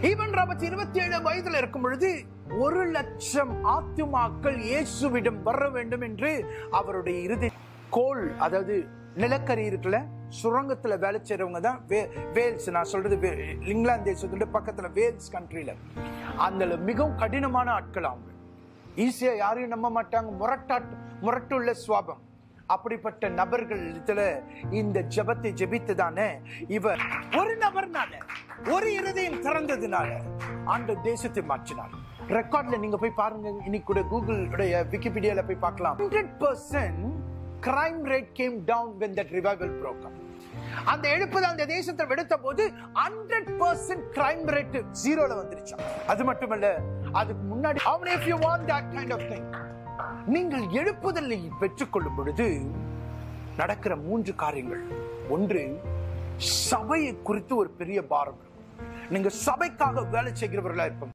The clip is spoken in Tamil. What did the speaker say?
ஈவன் ராபர்ட்ஸ் இருபத்தி ஏழு வயதுல இருக்கும் பொழுது ஒரு லட்சம் ஆத்துமாக்கள் இயேசுவிடம் வர வேண்டும் என்று அவருடைய இறுதி கோல் அதாவது நிலக்கரி இருக்குல்ல சுரங்கத்துல வேலை செய்றவங்க தான் வே- வேல்ஸ் நான் சொல்றது வே- இங்கிலாந்து தேசத்துல பக்கத்துல வேல்ஸ் கண்ட்ரில அந்த மிகவும் கடினமான ஆட்கள் அவங்க ஈஸியா யாரையும் நம்ப மாட்டாங்க முரட்டாட்டு முரட்டுள்ள சுவாபம் அப்படிப்பட்ட நபர்கள் இதுல இந்த ஜெபத்தை ஜெபித்ததானே இவர் ஒரு நபர்னால ஒரு இருதயம் திறந்ததுனால ஆண்டு தேசத்தை மாற்றினார் ரெக்கார்ட்ல நீங்க போய் பாருங்க இன்னைக்கு கூட கூகுள் உடைய விக்கிபீடியால போய் பார்க்கலாம் hundred percent crime rate came down when that revival broke up அந்த எழுப்புதல் அந்த தேசத்தை வெடுத்த போது ஹண்ட்ரட் பர்சன்ட் கிரைம் ரேட் ஜீரோல வந்துருச்சு அது மட்டுமல்ல அதுக்கு முன்னாடி how many of you want that kind of thing நீங்கள் எழுப்புதலை பெற்றுக்கொள்ளும் பொழுது நடக்கிற மூன்று காரியங்கள் ஒன்று சபையை குறித்து ஒரு பெரிய பாரம் இருக்கும். நீங்க சபைக்காக வேலை செய்கிறவர்களா இருப்போம்